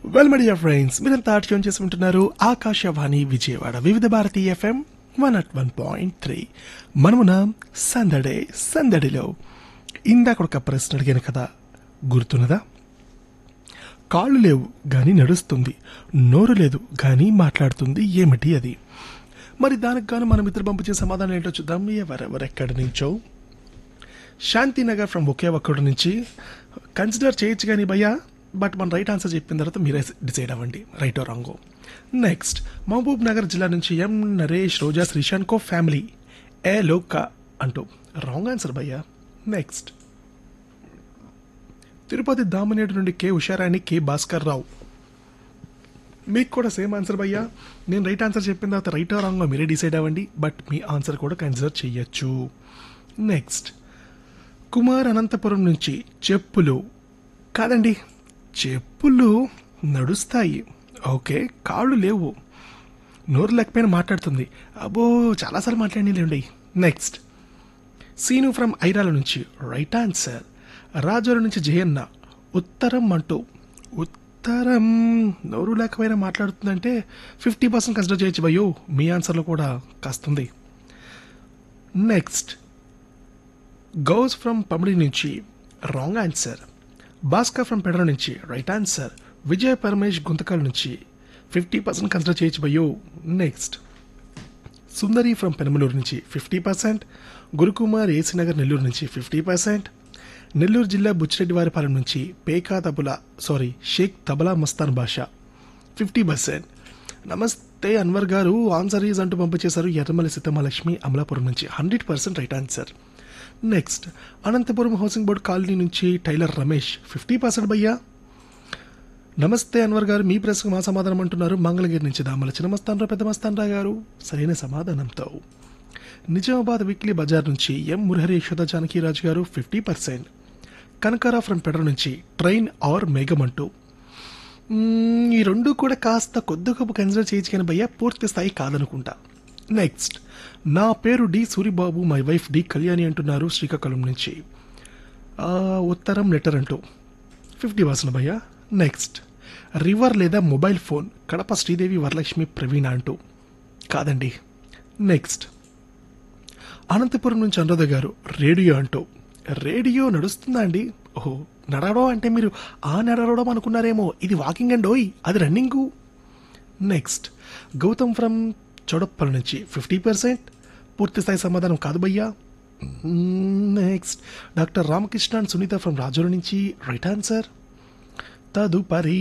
well మడియా friends మీరంతా tune చేసి ఉంటున్నారు ఆకాశవాణి విజయవాడ వివిధ భారతి ఎఫ్ఎం వన్ అట్ వన్ పాయింట్ త్రీ మనమున సందడే సందడిలో ఇందాక ఒక ప్రశ్న అడిగాను కదా గుర్తున్నదా కాళ్ళు లేవు గాని నడుస్తుంది నోరు లేదు గాని మాట్లాడుతుంది ఏమిటి అది మరి దానికి గాను మనం ఇద్దరు పంపించే సమాధానం ఏంటో చూద్దాం ఎవరెవరెక్కడి నుంచో శాంతినగర్ ఫ్రమ్ ఒకే ఒక్కడి నుంచి కన్సిడర్ చేయొచ్చు కానీ భయ్యా బట్ మన రైట్ ఆన్సర్ చెప్పిన తర్వాత మీరే డిసైడ్ అవ్వండి రైట్ ఓ రాంగో నెక్స్ట్ మహబూబ్ నగర్ జిల్లా నుంచి ఎం నరేష్ రోజా శ్రీశాంత్ కో ఫ్యామిలీ ఏ లోక అంటూ రాంగ్ ఆన్సర్ భయ్యా నెక్స్ట్ తిరుపతి దామనేడు నుండి కె ఉషారాణి కె భాస్కర్ రావు మీకు కూడా సేమ్ ఆన్సర్ భయ్యా నేను రైట్ ఆన్సర్ చెప్పిన తర్వాత రైట్ రాంగ్ మీరే డిసైడ్ అవ్వండి బట్ మీ ఆన్సర్ కూడా కన్సిడర్ చేయొచ్చు నెక్స్ట్ కుమార్ అనంతపురం నుంచి చెప్పులు కాదండి చెప్పులు నడుస్తాయి ఓకే కాళ్ళు లేవు నోరు లేకపోయినా మాట్లాడుతుంది అబ్బో చాలాసార్లు మాట్లాడి నెక్స్ట్ సీను ఫ్రమ్ ఐరాల నుంచి రైట్ ఆన్సర్ రాజోల నుంచి జయన్న ఉత్తరం అంటూ ఉత్తరం నోరు లేకపోయినా మాట్లాడుతుందంటే ఫిఫ్టీ పర్సెంట్ కన్సిడర్ చేయొచ్చు భయ్యో మీ ఆన్సర్లో కూడా కాస్తుంది నెక్స్ట్ గౌస్ ఫ్రమ్ పమిడి నుంచి wrong answer Bhaskar from Pedara నుంచి రైట్ ఆన్సర్ విజయ్ పరమేష్ గుంతకల్ నుంచి ఫిఫ్టీ పర్సెంట్ కన్సిడర్ చేయొచ్చు భయ్యో నెక్స్ట్ సుందరి ఫ్రమ్ పెనమలూరు నుంచి ఫిఫ్టీ పర్సెంట్ గురుకుమార్ ఏసీనగర్ నెల్లూరు నుంచి ఫిఫ్టీ పర్సెంట్ నెల్లూరు జిల్లా బుచ్చిరెడ్డివారిపాలెం నుంచి పేకా తబులా sorry Shaik Tabala Mastan Basha fifty percent నమస్తే అన్వర్ గారు ఆన్సర్ ఈజ్ అంటూ పంపించేశారు ఎర్రమల్లి సీతమహాలక్ష్మి అమలాపురం నుంచి hundred percent right answer next Anantapuram housing board colony నుంచి టైలర్ రమేష్ ఫిఫ్టీ పర్సెంట్ భయ్యా నమస్తే అన్వర్ గారు మీ ప్రశ్నకు మా సమాధానం అంటున్నారు మంగళగిరి నుంచి దామల చిన్న మస్తానరావు పెద్ద మస్తానరావు గారు సరైన సమాధానంతో నిజామాబాద్ వీక్లీ బజార్ నుంచి ఎం Murahari Yashoda Janakiraju garu fifty percent Kanakara from Pedara నుంచి ట్రైన్ ఆర్ మేఘం అంటూ మ్మ్, ఈ రెండు కూడా కాస్త కొద్ది గొప్ప కన్సిడర్ చేయొచ్చు కానీ భయ్యా పూర్తి స్థాయి కాదనుకుంటా నెక్స్ట్ నా పేరు D Suribabu my wife D Kalyani అంటున్నారు శ్రీకాకుళం నుంచి ఆ, ఉత్తరం లెటర్ అంటూ ఫిఫ్టీ పర్సెంట్ భయ్యా నెక్స్ట్ రివర్ లేదా మొబైల్ ఫోన్ కడప శ్రీదేవి వరలక్ష్మి ప్రవీణ అంటూ కాదండి నెక్స్ట్ అనంతపురం నుంచి అనురాధ గారు రేడియో అంటూ రేడియో నడుస్తుందా అండి ఓహో నడవడం అంటే మీరు ఆ నడవడం అనుకున్నారేమో ఇది వాకింగ్ అండ్ ఓయ్ అది running next Gautam from Chowdappal నుంచి ఫిఫ్టీ పర్సెంట్ పూర్తి స్థాయి సమాధానం కాదు భయ్యా next doctor Ramakrishna and Sunitha from Rajola నుంచి రైట్ ఆన్సర్ తదుపరి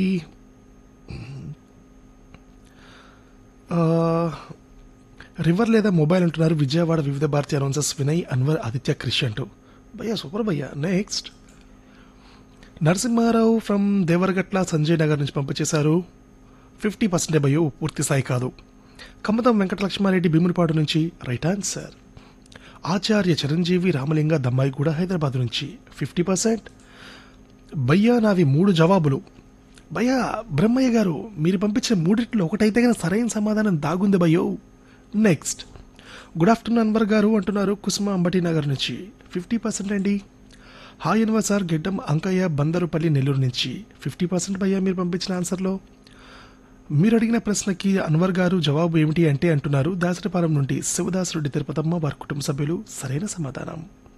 ఆ, రివర్ లేదా మొబైల్ అంటున్నారు విజయవాడ వివిధ భారతీయ అనౌన్సర్స్ వినయ్ అన్వర్ ఆదిత్య క్రిష్ అంటూ భయ్యా సూపర్ భయ్యా నెక్స్ట్ నరసింహారావు ఫ్రమ్ దేవరగట్ల సంజయ్ నగర్ నుంచి పంపించేశారు ఫిఫ్టీ పర్సెంటే భయో పూర్తి స్థాయి కాదు కమ్మతం వెంకటలక్ష్మారెడ్డి భీమునిపాడు నుంచి రైట్ ఆన్సర్ ఆచార్య చిరంజీవి రామలింగ దమ్మాయిగూడ హైదరాబాద్ నుంచి ఫిఫ్టీ పర్సెంట్ భయ్యా నావి మూడు జవాబులు భయ్యా బ్రహ్మయ్య గారు మీరు పంపించిన మూడిట్లో ఒకటైతే కానీ సరైన సమాధానం దాగుంది భయ్యో next good afternoon Anwar garu అంటున్నారు కుసుమ అంబటి నగర్ నుంచి ఫిఫ్టీ పర్సెంట్ అండి హాయ్ అన్వర్ సార్ గిడ్డం అంకయ్య బందరుపల్లి నెల్లూరు నుంచి ఫిఫ్టీ పర్సెంట్ భయ్యా మీరు పంపించిన ఆన్సర్లో మీరు అడిగిన ప్రశ్నకి అన్వర్ గారు జవాబు ఏమిటి అంటే అంటున్నారు దాసరిపాలెం నుండి శివదాసురెడ్డి తిరుపతమ్మ వారి కుటుంబ సభ్యులు సరైన సమాధానం